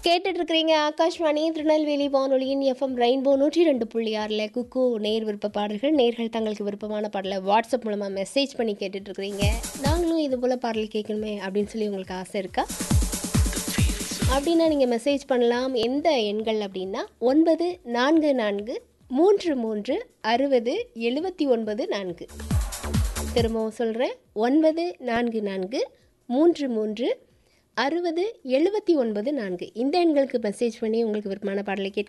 கேட்டுட்டு இருக்கிறீங்க ஆகாஷ்வாணி திருநெல்வேலி வானொலியின் எஃப்எம் ரெயின்போ நூற்றி ரெண்டு புள்ளி ஆறில் குக்கு நேர் விருப்ப பாடல்கள் நேர்கள் தங்களுக்கு விருப்பமான பாடலை வாட்ஸ்அப் மூலமாக மெசேஜ் பண்ணி கேட்டுட்டு இருக்கிறீங்க நாங்களும் இது போல் பாடல் கேட்கணுமே அப்படின்னு சொல்லி உங்களுக்கு ஆசை இருக்கா அப்படின்னா நீங்கள் மெசேஜ் பண்ணலாம் எந்த எண்கள் அப்படின்னா ஒன்பது நான்கு நான்கு மூன்று மூன்று அறுபது எழுபத்தி ஒன்பது நான்கு திரும்பவும் சொல்கிறேன் ஒன்பது நான்கு நான்கு மூன்று மூன்று அறுபது எழுபத்தி ஒன்பது நான்கு இந்த எண்களுக்கு மெசேஜ் பண்ணி உங்களுக்கு விருப்பமான பாடலை கேட்க